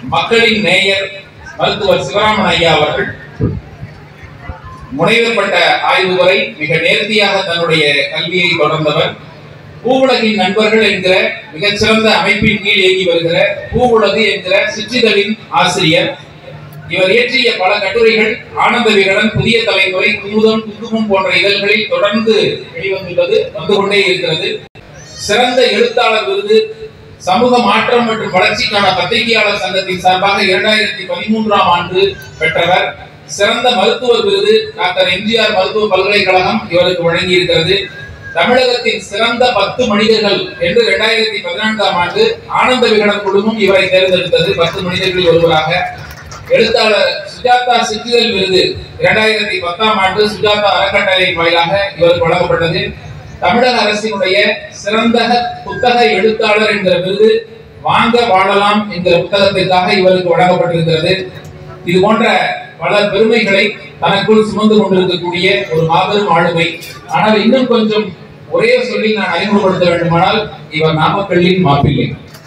மக்களின் நேயர் மருத்துவர் சிவராமன் ஐயா அவர்கள் முனைவர் பட்ட ஆய்வு வரை மிக நேர்த்தியாக தன்னுடைய கல்வியை தொடர்ந்தவர் பூவுலகின் நண்பர்கள் என்கிற மிகச்சிறந்த அமைப்பின் கீழ் இயங்கி வருகிற பூவுலகு என்கிற சிற்றிதழின் ஆசிரியர் இவர் இயற்றிய பல கட்டுரைகள் ஆனந்த விகடன் புதிய தலைமுறை குமுதம் குங்குமம் போன்ற இதழ்களில் தொடர்ந்து வெளிவந்துள்ளது வந்து கொண்டே இருக்கிறது சிறந்த எழுத்தாளர் விருது சமூக மாற்றம் மற்றும் வளர்ச்சிக்கான பத்திரிகையாளர் சங்கத்தின் சார்பாக இரண்டாயிரத்தி பதிமூன்றாம் ஆண்டு பெற்றவர் சிறந்த மருத்துவர் விருது டாக்டர் எம்ஜிஆர் மருத்துவ பல்கலைக்கழகம் இவருக்கு வழங்கி இருக்கிறது தமிழகத்தின் சிறந்த பத்து மனிதர்கள் என்று இரண்டாயிரத்தி பதினான்காம் ஆண்டு ஆனந்த விகடன் குழுமம் இவரை தேர்ந்தெடுத்தது பத்து மனிதர்களில் ஒருவராக எழுத்தாளர் சுஜாதா சிற்றிதழ் விருது இரண்டாயிரத்தி பத்தாம் ஆண்டு சுஜாதா அறக்கட்டளை வாயிலாக இவருக்கு வழங்கப்பட்டது தமிழக அரசினுடைய சிறந்த புத்தக எழுத்தாளர் என்கிற விருது வாங்க வாழலாம் என்கிற புத்தகத்திற்காக இவருக்கு வழங்கப்பட்டிருக்கிறது இது போன்ற பல பெருமைகளை தனக்குள் சுமந்து கொண்டிருக்கக்கூடிய ஒரு மாபெரும் ஆளுமை ஆனால் இன்னும் கொஞ்சம் ஒரே சொல்லி நான் அறிமுகப்படுத்த வேண்டுமானால் இவர் நாமக்கல்லின் மாப்பிள்ளை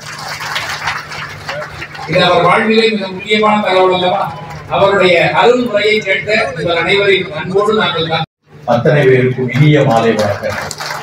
இது அவர் வாழ்விலே மிக முக்கியமான தகவல் அல்லவா அவருடைய அருள்முறையை கேட்க இவர் அனைவரின் அன்போடு நாங்கள் காத்து- அத்தனை பேருக்கும் இனிய மாலை வணக்கம்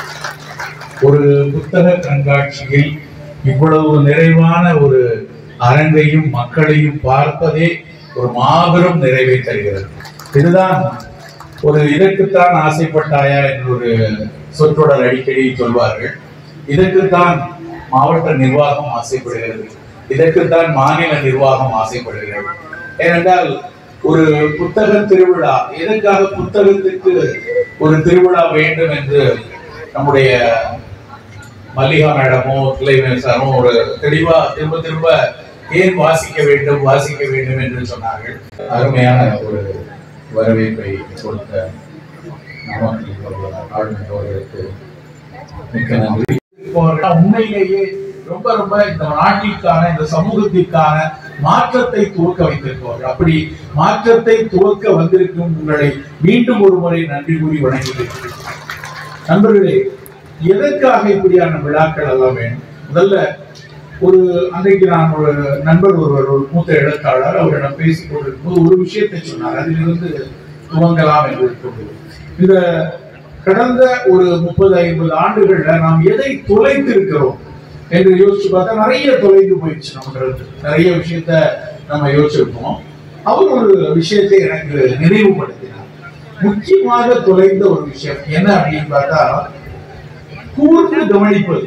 ஒரு புத்தக கண்காட்சியில் இவ்வளவு நிறைவான ஒரு அரங்கையும் மக்களையும் பார்ப்பதே ஒரு மாபெரும் நிறைவை தருகிறது இதுதான் ஒரு இதற்குத்தான் ஆசைப்பட்டாயா என்று ஒரு சொற்றொடர் அடிக்கடி சொல்வார்கள் இதற்குத்தான் மாவட்ட நிர்வாகம் ஆசைப்படுகிறது இதற்குத்தான் மாநில நிர்வாகம் ஆசைப்படுகிறது ஏனென்றால் ஒரு புத்தக திருவிழா எதற்காக புத்தகத்துக்கு ஒரு திருவிழா வேண்டும் என்று நம்முடைய மல்லிகா மேடமோ திலைவேல் சாரும் ஒரு தெளிவா திரும்ப திரும்ப ஏன் வாசிக்க வேண்டும் வாசிக்க வேண்டும் என்று சொன்னார்கள் அருமையான ஒரு வரவேற்பை கொடுத்த நாமக்கல் ஆளுநர் அவர்களுக்கு மிக்க நன்றி போறா உண்மையிலேயே ரொம்ப ரொம்ப இந்த நாட்டிற்கான இந்த சமூகத்திற்கான மாற்றத்தை துவக்க வைத்திருப்பவர்கள் அப்படி மாற்றத்தை துவக்க வந்திருக்கும் உங்களை மீண்டும் ஒரு முறை நன்றி கூறி வணங்குகிறேன் நண்பர்களே எதற்காக இப்படியான விழாக்கள் எல்லாம் வேணும் முதல்ல ஒரு அன்றைக்கு நான் ஒரு நண்பர் ஒருவர் ஒரு மூத்த எழுத்தாளர் அவரிடம் பேசிக் கொண்டிருக்கும்போது ஒரு விஷயத்தை சொன்னார் அதிலிருந்து துவங்கலாம் என்று கொண்டு இந்த கடந்த ஒரு முப்பது ஐம்பது ஆண்டுகள்ல நாம் எதை தொலைத்திருக்கிறோம் என்று யோசிச்சு பார்த்தா நிறைய தொலைந்து போயிடுச்சு நமக்கு நிறைய விஷயத்த நம்ம யோசிச்சிருப்போம் அவர் ஒரு விஷயத்தை எனக்கு நினைவுபடுத்தினார் முக்கியமாக தொலைந்த ஒரு விஷயம் என்ன அப்படின்னு பார்த்தா கூர்ந்து கவனிப்பது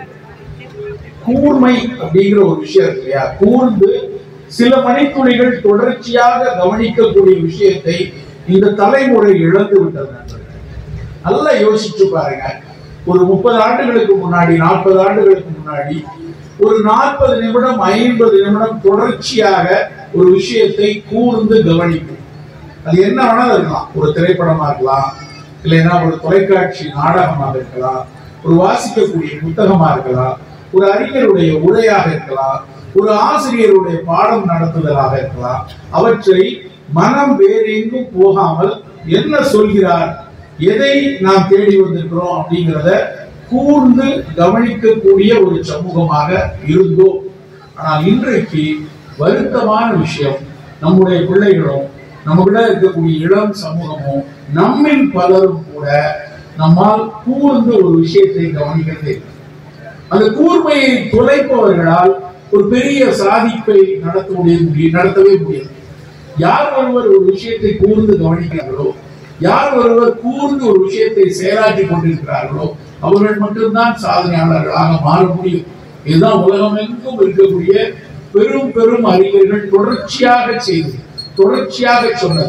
கூர்மை அப்படிங்கிற ஒரு விஷயம் இருக்கு இல்லையா கூர்ந்து சில மணித்துளிகள் தொடர்ச்சியாக கவனிக்கக்கூடிய விஷயத்தை இந்த தலைமுறை இழந்து விட்டது நண்பர்களே. நல்லா யோசிச்சு பாருங்க ஒரு முப்பது ஆண்டுகளுக்கு முன்னாடி நாற்பது ஆண்டுகளுக்கு முன்னாடி ஒரு நாற்பது நிமிடம் ஐம்பது நிமிடம் தொடர்ச்சியாக ஒரு விஷயத்தை கூர்ந்து கவனிக்கும் அது என்ன வேணாலும் இருக்கலாம் ஒரு திரைப்படமா இருக்கலாம் இல்லைன்னா ஒரு தொலைக்காட்சி நாடகமாக இருக்கலாம் ஒரு வாசிக்கக்கூடிய புத்தகமா இருக்கலாம் ஒரு அறிஞருடைய உரையாக இருக்கலாம் ஒரு ஆசிரியருடைய பாடம் நடத்துதலாக இருக்கலாம் அவற்றை மனம் வேறெங்கும் போகாமல் என்ன சொல்கிறார் எதை நாம் தேடி வந்திருக்கிறோம் அப்படிங்கிறத கூர்ந்து கவனிக்கக்கூடிய ஒரு சமூகமாக இருந்தோம் ஆனால் இன்றைக்கு வருத்தமான விஷயம் நம்முடைய பிள்ளைகளும் நம்மகிட்ட இருக்கக்கூடிய இளம் சமூகமும் நம்மில் பலரும் கூட நம்மால் கூர்ந்து ஒரு விஷயத்தை கவனிக்கிறதே இல்லை. அந்த கூர்மையை துளைப்பவர்களால் ஒரு பெரிய சாதிப்பை நடத்த முடிய நடத்தவே முடியாது யார் ஒருவர் ஒரு விஷயத்தை கூர்ந்து கவனிக்கிறார்களோ யார் ஒருவர் கூர்ந்து ஒரு விஷயத்தை செயலாற்றி கொண்டிருக்கிறார்களோ அவர்கள் மட்டும்தான் சாதனையாளர்களாக மாற முடியும் இதுதான் உலகமெங்கும் இருக்கக்கூடிய பெரும் பெரும் அறிஞர்கள் தொடர்ச்சியாக செய்து தொடர்ச்சியாக சொன்னது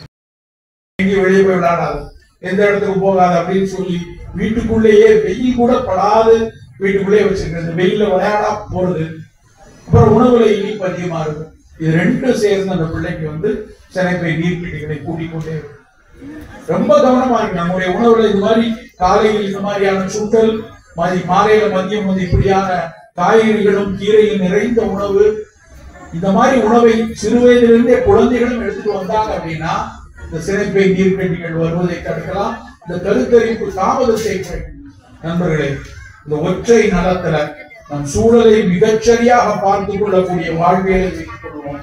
எங்கேயும் வெளியே போய் விளையாடாது எந்த இடத்துக்கு போகாது அப்படின்னு சொல்லி வீட்டுக்குள்ளேயே வெயில் கூட படாது வீட்டுக்குள்ளேயே வச்சிருக்கிறது வெயில்ல விளையாடா போறது அப்புறம் உணவுல இனிப்பு அதிகமா இருக்கும் இது ரெண்டும் சேர்ந்து அந்த பிள்ளைக்கு வந்து சினைப்பை நீர்க்கட்டிகளை கூட்டிக் கொண்டே இருக்கும் ரொம்ப கவனமா இருக்கு நம்முடைய உணவுல இது மாதிரி காலையில் இந்த மாதிரியான சுட்டல் மதி மாலையில மதியம் வந்து இப்படியான காய்கறிகளும் கீரையும் நிறைந்த உணவு இந்த மாதிரி உணவை சிறு வயதிலிருந்தே குழந்தைகளும் எடுத்துட்டு வந்தாங்க அப்படின்னா இந்த சினைப்பை நீர்க்கட்டிகள் வருவதை தடுக்கலாம் இந்த கருத்தரிப்பு தாமதத்தை குறைக்கும். நண்பர்களே இந்த ஒற்றை நலத்துல நம் சூழலை மிகச்சரியாக பார்த்துக் கொள்ளக்கூடிய வாழ்வியலை வைத்துக் கொள்வோம்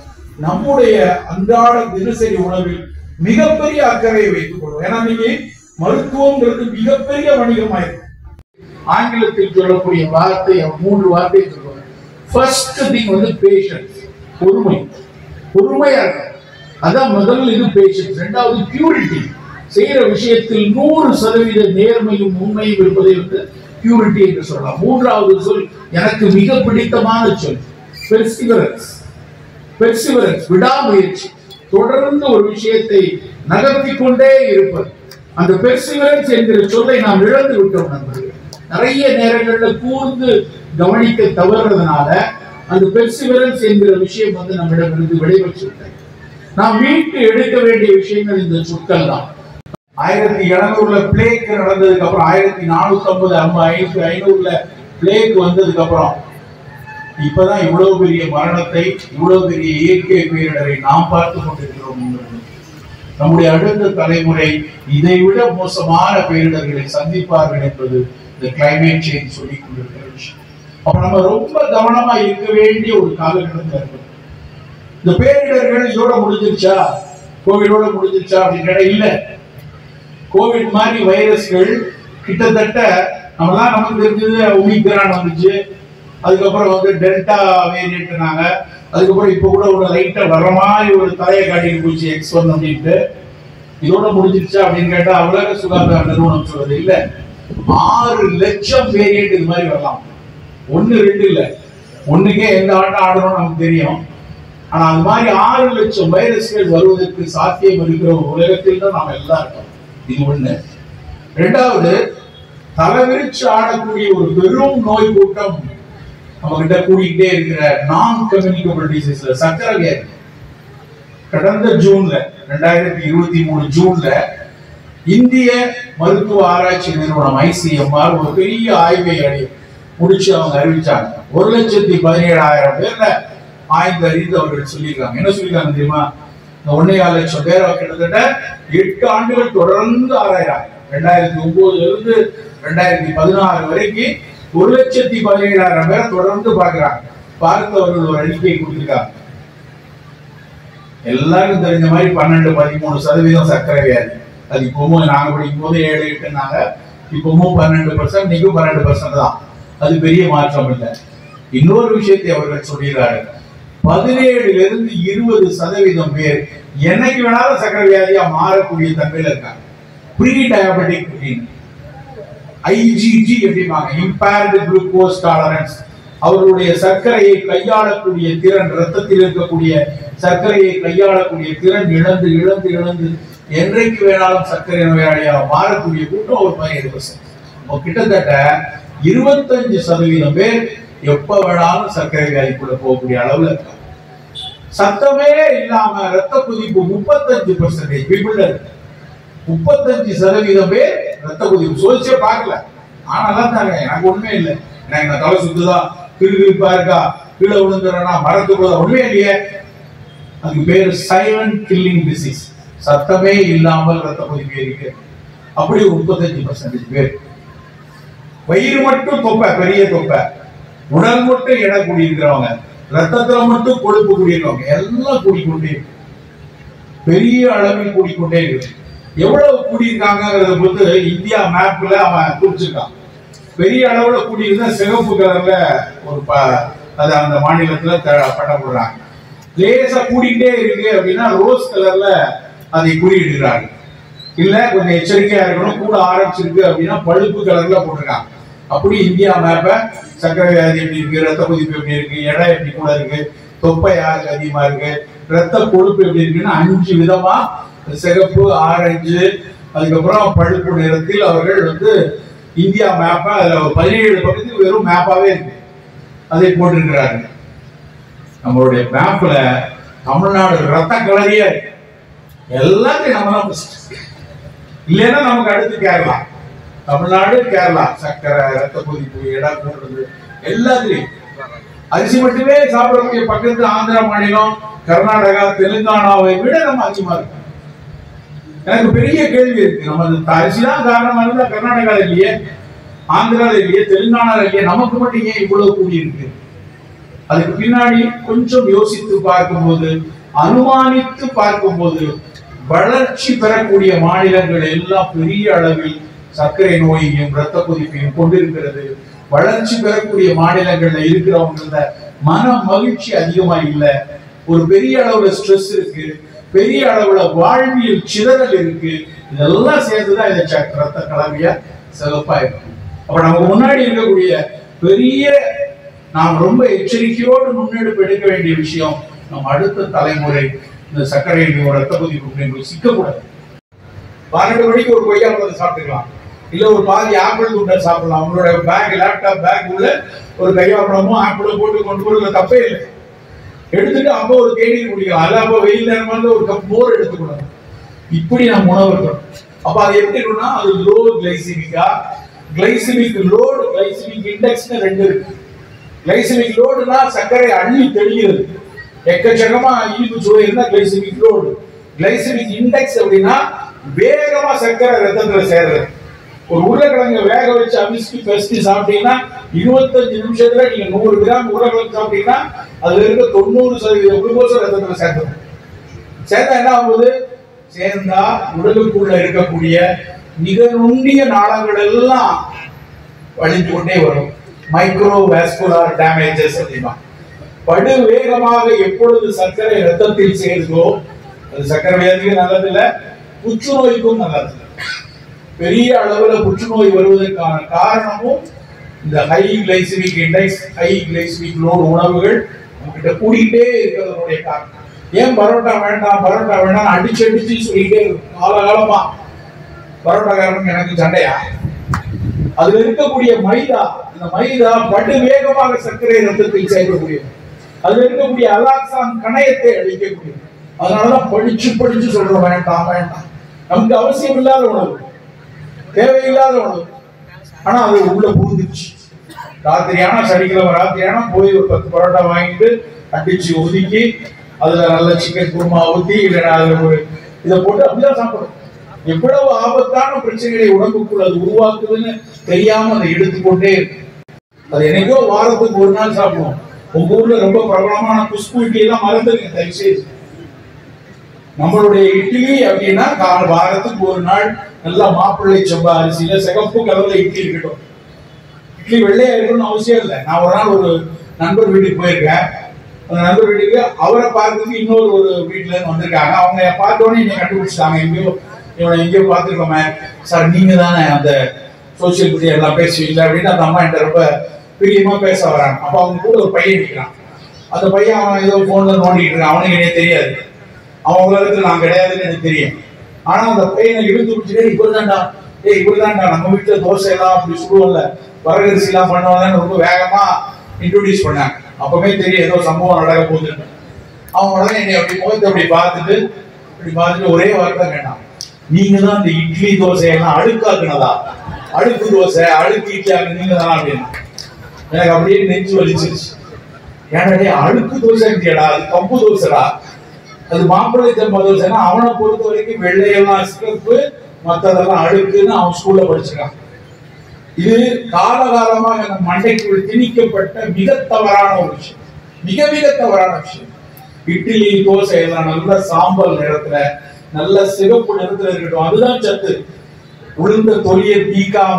நம்முடைய அன்றாட தினசரி உணவில் மிகப்பெரிய அக்கறையை வைத்துக் கொள்வோம் ஏன்னா இன்னைக்கு மருத்துவம்ங்கிறது மிகப்பெரிய வணிகமாயிருக்கு ஆங்கிலத்தில் சொல்லக்கூடிய வார்த்தை அவர் மூன்று வார்த்தை சொல்லுவார் ஃபர்ஸ்ட் திங் வந்து பேஷன்ஸ் பொறுமை பொறுமையா இருக்கும் அதான் முதல் இது பேஷன்ஸ் ரெண்டாவது பியூரிட்டி செய்யற விஷயத்தில் நூறு சதவீத நேர்மையும் உண்மையும் இருப்பதை வந்து பியூரிட்டி என்று சொல்லலாம் மூன்றாவது சொல் எனக்கு மிக பிடித்தமான சொல் பெர்சிவரன்ஸ் பெர்சிவரன்ஸ் விடாமுயற்சி தொடர்ந்து ஒரு விஷயத்தை நகர்த்தி கொண்டே இருப்பது அந்த பெர்சிவரன்ஸ் என்கிற சொல்லை நாம் இழந்து விட்டோம் நண்பர்களே நிறைய நேரங்கள்ல கூர்ந்து கவனிக்க தவறுறதுனால அந்த பெர்சிவரன்ஸ் என்கிற விஷயம் வந்து நம்மிடமிருந்து விடைபெற்று விட்டது நாம் மீட்டு எடுக்க வேண்டிய விஷயங்கள் இந்த சொற்கள் தான் ஆயிரத்தி எழுநூறுல பிளேக் நடந்ததுக்கு அப்புறம் ஆயிரத்தி நானூத்தி ஐம்பது ஐநூத்தி ஐநூறுல பிளேக் வந்ததுக்கு அப்புறம் இப்பதான் இவ்வளவு பெரிய மரணத்தை இவ்வளவு பெரிய இயற்கை பேரிடரை நாம் பார்த்து கொண்டிருக்கிறோம் என்பது. நம்முடைய அடுத்த தலைமுறை இதை விட மோசமான பேரிடர்களை சந்திப்பார்கள் என்பது இந்த கிளைமேட் சேஞ்ச் சொல்லிக் கொண்டிருக்கிற விஷயம் அப்ப நம்ம ரொம்ப கவனமா இருக்க வேண்டிய ஒரு காலகட்டத்தில் இருக்கிறோம் இந்த பேரிடர்கள் இதோட முடிஞ்சிருச்சா கோவிடோட முடிஞ்சிருச்சா அப்படின்னு கேட்டா இல்ல கோவிட் மாதிரி வைரஸ்கள் கிட்டத்தட்ட நம்மலாம் நமக்கு தெரிஞ்சது ஒமிக்ரான் வந்துச்சு அதுக்கப்புறம் வந்து டெல்டா வேரியன்ட்னாங்க அதுக்கப்புறம் இப்போ கூட ஒரு லைட்டா வர மாதிரி ஒரு தலையை காட்டிட்டு போச்சு எக்ஸ் ஒன் அப்படின்ட்டு இதோட முடிஞ்சிருச்சா அப்படின்னு கேட்டா உலக சுகாதார நிறுவனம் சொல்றது இல்ல ஆறு லட்சம் வேரியன்ட் இது மாதிரி வரலாம் ஒண்ணு ரெண்டு இல்ல ஒண்ணுக்கே எந்த ஆட்டம் ஆடணும்னு நமக்கு தெரியும் ஆனா அது மாதிரி ஆறு லட்சம் வைரஸ்கள் வருவதற்கு சாத்தியம் இருக்கிற ஒரு உலகத்தில் தான் நாம எல்லாம் இருக்கோம் இது ஒண்ணு ரெண்டாவது தலைவிரிச்சு ஆடக்கூடிய ஒரு பெரும் நோய் கூட்டம் நம்ம கிட்ட கூடிக்கிட்டே இருக்கிற நான் கம்யூனிகபிள் டிசீஸ்ல சக்கரை வியாதி கடந்த ஜூன்ல ரெண்டாயிரத்தி இருபத்தி மூணு ஜூன்ல இந்திய மருத்துவ ஆராய்ச்சி நிறுவனம் ஐசிஎம்ஆர் ஒரு பெரிய ஆய்வை அடி முடிச்சு அவங்க அறிவிச்சாங்க ஒரு லட்சத்தி பதினேழாயிரம் பேர்ல ஆய்ந்து அறிந்து அவர்கள் சொல்லியிருக்காங்க என்ன சொல்லியிருக்காங்க தெரியுமா இந்த ஒன்னே கால் லட்சம் பேர் கிட்டத்தட்ட எட்டு ஆண்டுகள் தொடர்ந்து ஆராயிறாங்க ரெண்டாயிரத்தி ஒன்பதுல இருந்து ரெண்டாயிரத்தி பதினாறு வரைக்கும் ஒரு லட்சத்தி பதினேழாயிரம் பேரை தொடர்ந்து பார்க்கறாங்க பார்த்தவர்கள் ஒரு அறிக்கை கொடுத்திருக்காங்க எல்லாருக்கும் தெரிஞ்ச மாதிரி பன்னெண்டு பதிமூணு சதவீதம் சர்க்கரை வியாதி அது இப்பவும் நாங்க படிக்கும் போது ஏழு எட்டுனாங்க இப்பவும் பன்னெண்டு பர்சன்ட் நீக்கும் பன்னெண்டு பர்சன்ட் தான் அது பெரிய மாற்றம் இல்லை இன்னொரு விஷயத்தை அவர்கள் சொல்கிறாரு பதினேழுல இருந்து இருபது சதவீதம் பேர் என்னைக்கு வேணாலும் சர்க்கரை வியாதியா மாறக்கூடிய தன்மையில இருக்காங்க ப்ரீ டயபெட்டிக் அப்படின்னு ஐஜிஜி அப்படிம்பாங்க இம்பேர்டு குளுக்கோஸ் டாலரன்ஸ் அவர்களுடைய சர்க்கரையை கையாளக்கூடிய திறன் ரத்தத்தில் இருக்கக்கூடிய சர்க்கரையை கையாளக்கூடிய திறன் இழந்து இழந்து இழந்து என்றைக்கு வேணாலும் சர்க்கரை நோயாளியாக மாறக்கூடிய கூட்டம் ஒரு பதினேழு பர்சன்ட் கிட்டத்தட்ட இருபத்தஞ்சு சதவீதம் பேர் எப்ப வேணாலும் சர்க்கரை வியாதிக்குள்ள போகக்கூடிய அளவுல இருக்காங்க சத்தமே இல்லாம ரத்த கொதிப்பு முப்பத்தஞ்சு பர்சன்டேஜ் பீப்புள் இருக்கு முப்பத்தஞ்சு சதவீதம் பேர் ரத்த கொதிப்பு சோதிச்சே பார்க்கல ஆனாலாம் தாங்க எனக்கு ஒண்ணுமே இல்லை எனக்கு நான் தலை சுத்துதா கிருகிருப்பா இருக்கா கீழே விழுந்துறேன்னா மரத்துக்குள்ள ஒண்ணுமே இல்லையே அதுக்கு பேர் சைலண்ட் கில்லிங் டிசீஸ் சத்தமே இல்லாமல் ரத்த கொதிப்பு இருக்கு அப்படி ஒரு முப்பத்தஞ்சு பர்சன்டேஜ் பேர் வயிறு மட்டும் தொப்பை பெரிய தொப்பை உடல் மட்டும் எடை கூடியிருக்கிறவங்க ரத்தத்துல மட்டும் கொழுப்பு கூடியிருக்கவங்க எல்லாம் கூடிக்கொண்டே இருக்கு பெரிய அளவில் கூடிக்கொண்டே இருக்கு எவ்வளவு கூடியிருக்காங்கிறத பொறுத்து இந்தியா மேப்ல அவன் குறிச்சிருக்கான் பெரிய அளவுல கூடியிருந்தா சிகப்பு கலர்ல ஒரு ப அது அந்த மாநிலத்துல த- பட்டம் போடுறாங்க லேசா கூடிக்கிட்டே இருக்கு அப்படின்னா ரோஸ் கலர்ல அதை குறியிடுறாங்க இல்ல கொஞ்சம் எச்சரிக்கையா இருக்கணும் கூட ஆரம்பிச்சிருக்கு அப்படின்னா பழுப்பு கலர்ல போட்டிருக்காங்க அப்படி இந்தியா மேப்ப சர்க்கரை வியாதி எப்படி இருக்கு ரத்த கொதிப்பு எப்படி இருக்கு எடை எப்படி கூட இருக்கு தொப்பை யாருக்கு அதிகமா இருக்கு ரத்த கொழுப்பு எப்படி இருக்குன்னு அஞ்சு விதமா சிகப்பு ஆரஞ்சு அதுக்கப்புறம் பழுப்பு நிறத்தில் அவர்கள் வந்து இந்தியா மேப்ப அதுல ஒரு பதினேழு பக்கத்துக்கு வெறும் மேப்பாவே இருக்கு அதை போட்டிருக்கிறார்கள் நம்மளுடைய மேப்ல தமிழ்நாடு ரத்த கலரியா இருக்கு எல்லாத்தையும் நம்ம தான் first. இல்லைன்னா நமக்கு அடுத்து கேரளா தமிழ்நாடு கேரளா சக்கரை ரத்த கொதிப்பு இடம் போடுறது எல்லாத்துலயும் அரிசி மட்டுமே சாப்பிடக்கூடிய பக்கத்து ஆந்திரா மாநிலம் கர்நாடகா தெலுங்கானாவை விட நம்ம அதிகமா இருக்கும் எனக்கு பெரிய கேள்வி இருக்கு நம்ம இந்த அரிசி தான் காரணமா இருந்தா கர்நாடகால இல்லையே ஆந்திரால இல்லையே தெலுங்கானால இல்லையே நமக்கு மட்டும் ஏன் இவ்வளவு கூடி இருக்கு அதுக்கு பின்னாடி கொஞ்சம் யோசித்து பார்க்கும்போது அனுமானித்து பார்க்கும்போது வளர்ச்சி பெறக்கூடிய மாநிலங்கள் எல்லாம் பெரிய அளவில் சர்க்கரை நோயையும் இரத்த கொதிப்பையும் கொண்டிருக்கிறது வளர்ச்சி பெறக்கூடிய மாநிலங்கள்ல இருக்கிறவங்கள மன மகிழ்ச்சி அதிகமா இல்ல ஒரு பெரிய அளவுல ஸ்ட்ரெஸ் இருக்கு பெரிய அளவுல வாழ்வியல் சிதறல் இருக்கு இதெல்லாம் சேர்த்துதான் இந்த சக்- ரத்த கலவையா சிவப்பா இருக்கும் அப்ப நமக்கு முன்னாடி இருக்கக்கூடிய பெரிய நாம் ரொம்ப எச்சரிக்கையோடு முன்னெடுப்பு எடுக்க வேண்டிய விஷயம் நம்ம அடுத்த தலைமுறை இந்த சர்க்கரையிலையும் ரத்த கொதிப்பு சிக்கக்கூடாது பன்னெண்டு மணிக்கு ஒரு கொய்யா பழத்தை சாப்பிட்டுக்கலாம் இல்ல ஒரு பாதி ஆப்பிள் துண்டை சாப்பிடலாம் உங்களோட பேக் லேப்டாப் பேக் உள்ள ஒரு கொய்யா பழமும் ஆப்பிளும் போட்டு கொண்டு போறது தப்பே இல்லை எடுத்துட்டு அப்போ ஒரு தேநீர் குடிக்கலாம் அல்ல அப்போ வெயில் நேரமா இருந்தா ஒரு கப் மோர் எடுத்துக்கணும் இப்படி நம்ம உணவு இருக்கணும் அப்ப அது எப்படி இருக்கும்னா அது லோ கிளைசிமிக்கா கிளைசிமிக் லோடு கிளைசிமிக் இண்டெக்ஸ்னு ரெண்டு இருக்கு கிளைசிமிக் லோடுனா சர்க்கரை அள்ளி தெளிகிறது எக்கச்சக்கமா இனிப்பு சுவை இருந்தா கிளைசிமிக் லோடு கிளைசிமிக் இண்டெக்ஸ் அப்படின்னா வேகமா சர்க்கரை ரத்தத்துல சேர்றது ஒரு உருளைக்கிழங்கு வேக வச்சு அவிச்சு பெஸ்டி சாப்பிட்டீங்கன்னா இருபத்தஞ்சு நிமிஷத்துல நீங்க நூறு கிராம் உருளைக்கிழங்கு சாப்பிட்டீங்கன்னா அதுல இருக்க தொண்ணூறு சதவீத குளுக்கோஸ் ரத்தத்துல சேர்த்துடும் சேர்ந்தா என்ன ஆகுது சேர்ந்தா உடலுக்குள்ள இருக்கக்கூடிய மிக நுண்ணிய நாளங்கள் எல்லாம் வழிந்து கொண்டே வரும் மைக்ரோ வாஸ்குலார் டேமேஜஸ் அப்படின்னா படு வேகமாக எப்பொழுது சர்க்கரை ரத்தத்தில் சேருதோ அது சர்க்கரை வியாதிக்கு நல்லதில்லை புற்றுநோய்க்கும் நல்லதில்லை பெரிய அளவுல புற்றுநோய் வருவதற்கான காரணமும் இந்த high glycemic index high glycemic load உணவுகள் நம்மகிட்ட கூடிக்கிட்டே இருக்கிறதுடைய காரணம் ஏன் பரோட்டா வேண்டாம் பரோட்டா வேண்டாம் அடிச்சு அடிச்சு சொல்லிட்டே இருக்கும் காலகாலமா பரோட்டாக்காரனுக்கு எனக்கு சண்டையா அதுல இருக்கக்கூடிய மைதா அந்த மைதா படு வேகமாக சர்க்கரை ரத்தத்தில் சேர்க்கக்கூடியது அதுல இருக்கக்கூடிய அலாக்சான் கணையத்தை அழிக்கக்கூடியது அதனாலதான் படிச்சு படிச்சு சொல்றோம் வேண்டாம் வேண்டாம் நமக்கு அவசியம் இல்லாத உணவு தேவையில்லாத உணவு ஆனா அது உள்ள புகுந்துச்சு ராத்திரியானா சனிக்கிழமை ராத்திரியானா போய் ஒரு பத்து பரோட்டா வாங்கிட்டு அடிச்சு ஒதுக்கி அதுல நல்ல சிக்கன் குருமா ஊத்தி இல்லைன்னா அதுல ஒரு இதை போட்டு அப்படிதான் சாப்பிடும் எவ்வளவு ஆபத்தான பிரச்சனைகளை உடம்புக்குள்ள அது உருவாக்குதுன்னு தெரியாம அதை எடுத்துக்கொண்டே இருக்கு அது என்னைக்கோ வாரத்துக்கு ஒரு நாள் சாப்பிடுவோம் உங்க ஊர்ல ரொம்ப பிரபலமான குஷ்பு இட்லி எல்லாம் மறந்துருங்க தயவு செய்து நம்மளுடைய இட்லி அப்படின்னா கால் வாரத்துக்கு ஒரு நாள் நல்லா மாப்பிள்ளை செம்பா அரிசியில சிகப்பு கலர்ல இட்லி இருக்கட்டும் இட்லி வெள்ளையா இருக்கணும்னு அவசியம் இல்லை நான் ஒரு நாள் ஒரு நண்பர் வீட்டுக்கு போயிருக்கேன் அந்த நண்பர் வீட்டுக்கு அவரை பார்க்கறதுக்கு இன்னொரு ஒரு வீட்டுல இருந்து வந்திருக்காங்க அவங்க பார்த்த உடனே என்னை கண்டுபிடிச்சிட்டாங்க எங்கேயோ இவனை எங்கேயோ பார்த்துருக்கோமே சார் நீங்க தானே அந்த சோசியல் மீடியா எல்லாம் பேசுவீங்களா அப்படின்னு அந்த அம்மா என்கிட்ட ரொம்ப பிரியமா பேச வராங்க அப்ப அவங்க கூட ஒரு பையன் நிற்கிறான் அந்த பையன் அவன் ஏதோ போன்ல நோண்டிட்டு இருக்கான் அவனுக்கு எனக்கு தெரியாது அவன் உலகத்துல நான் கிடையாதுன்னு எனக்கு தெரியும் ஆனா அந்த பையனை இழுத்து பிடிச்சிட்டே இவர் தான்டா ஏய் இவர் தான்டா நம்ம வீட்டுல தோசை எல்லாம் அப்படி சுடுவோம்ல வரகரிசி எல்லாம் பண்ணுவாங்கன்னு ரொம்ப வேகமா இன்ட்ரோடியூஸ் பண்ணாங்க அப்பவே தெரியும் ஏதோ சம்பவம் நடக்க போகுதுன்னு அவன் உடனே என்னை அப்படி முகத்தை அப்படி பார்த்துட்டு இப்படி பார்த்துட்டு ஒரே வார்த்தை கேட்டான் நீங்க தான் இந்த இட்லி தோசை எல்லாம் அழுக்காக்குனதா அழுக்கு தோசை அழுக்கு இட்லி ஆக்கு நீங்க தானா அப்படின்னு எனக்கு அப்படியே நெஞ்சு வலிச்சிருச்சு ஏன்னா டேய், அழுக்கு தோசை இல்லையடா அது கம்பு தோசைடா அது மாப்பிள்ளை சம்பா தோசைன்னா அவனை பொறுத்த வரைக்கும் வெள்ளையெல்லாம் சிறப்பு மத்ததெல்லாம் அழுக்குன்னு அவன் ஸ்கூல்ல படிச்சிருக்கான் இது காலகாலமாக நம் மண்டைக்குள் திணிக்கப்பட்ட மிக தவறான ஒரு விஷயம் மிக மிக தவறான விஷயம் இட்லி தோசை எல்லாம் நல்ல சாம்பல் நிறத்துல நல்ல சிவப்பு நிறத்துல இருக்கட்டும் அதுதான் சத்து உளுந்த தொலியை தீக்காம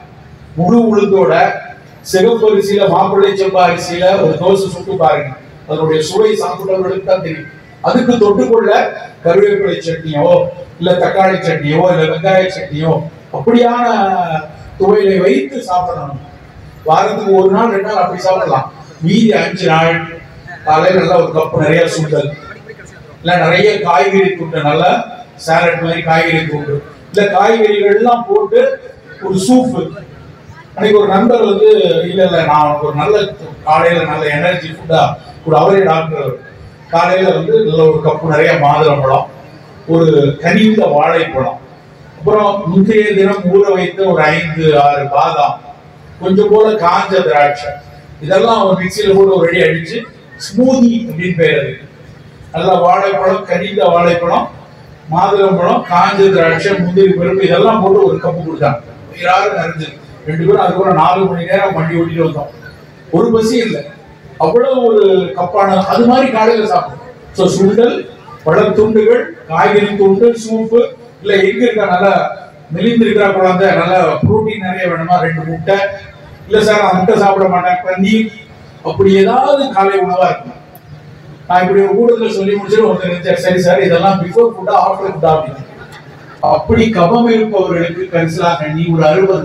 முழு உளுந்தோட சிவப்பு அரிசியில மாப்பிள்ளை செம்பா அரிசியில ஒரு தோசை சுட்டு பாருங்க அதனுடைய சுவை சாப்பிட்டவர்களுக்கு தான் தெரியும் அதுக்கு தொட்டுக்கொள்ள கருவேப்பிலை சட்னியோ இல்ல தக்காளி சட்னியோ இல்ல வெங்காய சட்னியோ அப்படியான துவையிலை வைத்து சாப்பிடணும் வாரத்துக்கு ஒரு நாள் ரெண்டு நாள் அப்படி சாப்பிடலாம் மீதி அஞ்சு நாள் காலையில நல்லா ஒரு கப்பு நிறைய சுண்டல் இல்ல நிறைய காய்கறி துண்டு நல்ல சாலட் மாதிரி காய்கறி துண்டு இல்ல காய்கறிகள் எல்லாம் போட்டு ஒரு சூப் அன்னைக்கு ஒரு நண்பர் வந்து இல்ல இல்ல நான் உனக்கு ஒரு நல்ல காலையில நல்ல எனர்ஜி ஃபுட்டா கூட அவரே டாக்டர் அவர். காலையில வந்து நல்ல ஒரு கப்பு நிறைய மாதுளம்பழம் ஒரு கனிந்த வாழைப்பழம் அப்புறம் முந்தைய தினம் ஊற வைத்த ஒரு ஐந்து ஆறு பாதாம் கொஞ்சம் போல காஞ்ச திராட்சை இதெல்லாம் ஒரு மிக்சியில போட்டு ஒரு ரெடி அடிச்சு ஸ்மூதி அப்படின்னு பேர் அதுக்கு நல்லா வாழைப்பழம் கனிந்த வாழைப்பழம் மாதுளம்பழம் காஞ்ச திராட்சை முந்திரி பருப்பு இதெல்லாம் போட்டு ஒரு கப்பு கொடுத்தாங்க யாரும் நிறைஞ்சு ரெண்டு பேரும் அதுக்கப்புறம் நாலு மணி நேரம் வண்டி ஓட்டிட்டு வந்தோம் ஒரு பசி இல்லை அவ்வளவு ஒரு கப்பான அது மாதிரி காலையில சாப்பிடும் ஸோ சுண்டல் பழத்துண்டுகள் காய்கறி துண்டு சூப்பு இல்ல எங்க இருக்கா நல்லா மெலிந்திருக்கிற குழந்தை நல்லா புரோட்டீன் நிறைய வேணுமா ரெண்டு முட்டை இல்ல சார் நான் முட்டை சாப்பிட மாட்டேன் பன்னீர் அப்படி ஏதாவது காலை உணவா இருக்கும் நான் இப்படி ஒரு கூட்டத்தில் சொல்லி முடிச்சுட்டு ஒருத்தர் நினைச்சார் சரி சார் இதெல்லாம் பிஃபோர் ஃபுட்டா ஆஃப்டர் ஃபுட்டா அப்படின்னு அப்படி கபம் இருப்பவர்களுக்கு கரிசலாங்கண்ணி ஒரு அறுபது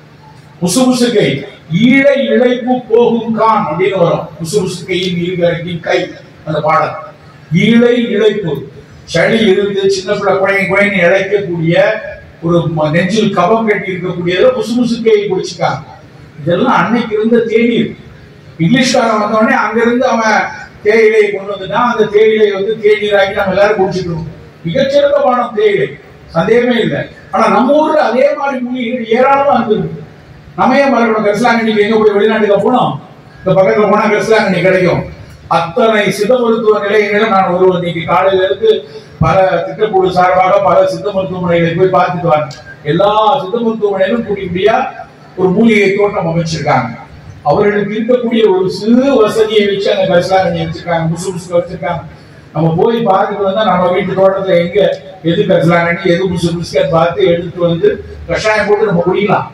முசுமுசுக்கை ஈழை இழைப்பு போகும் கான் அப்படின்னு வரும் முசுமுசுக்கையின் ஈழ்கரைக்கின் கை அந்த பாடல் ஈழை இழைப்பு சளி இருந்து சின்ன பிள்ளை குழந்தை குழந்தை இழைக்கக்கூடிய ஒரு ம- நெஞ்சில் கபம் கட்டி இருக்கக்கூடியதை முசுமுசுக்கையை குடிச்சுக்காங்க இதெல்லாம் அன்னைக்கு இருந்த தேநீர் இங்கிலீஷ்காரன் வந்தோடனே அங்கிருந்து அவன் தேயிலையை கொண்டு வந்துட்டான் அந்த தேயிலை வந்து தேநீராக்கி நம்ம எல்லாரும் குடிச்சுக்கணும் மிகச்சிறந்த பானம் தேயிலை சந்தேகமே இல்லை ஆனா நம்ம ஊர்ல அதே மாதிரி மூலிகைகள் ஏராளமா இருந்தது நம்ம ஏன் மறக்கணும் கரிசலாங்கண்ணிக்கு எங்க போய் வெளிநாட்டுக்கு போனோம் இந்த பக்கத்துல போனா கரிசலாங்கண்ணி கிடைக்கும் அத்தனை சித்த மருத்துவ நிலையங்களும் நான் ஒருவர் இன்னைக்கு காலையில இருந்து பல திட்டக்குழு சார்பாக பல சித்த மருத்துவமனைகளை போய் பார்த்துட்டு வரேன் எல்லா சித்த மருத்துவமனையிலும் குடிப்படியா ஒரு மூலிகை தோட்டம் அமைச்சிருக்காங்க அவர்களுக்கு இருக்கக்கூடிய ஒரு சிறு வசதியை வச்சு அந்த கரிசலாங்கண்ணி வச்சிருக்காங்க முசு முசுக்க வச்சிருக்காங்க நம்ம போய் பார்த்துட்டு வந்தா நம்ம வீட்டு தோட்டத்துல எங்க எது கரிசலாங்கண்ணி எது முசு முசுக்க பார்த்து எடுத்து வந்து கஷாயம் போட்டு நம்ம குடிக்கலாம்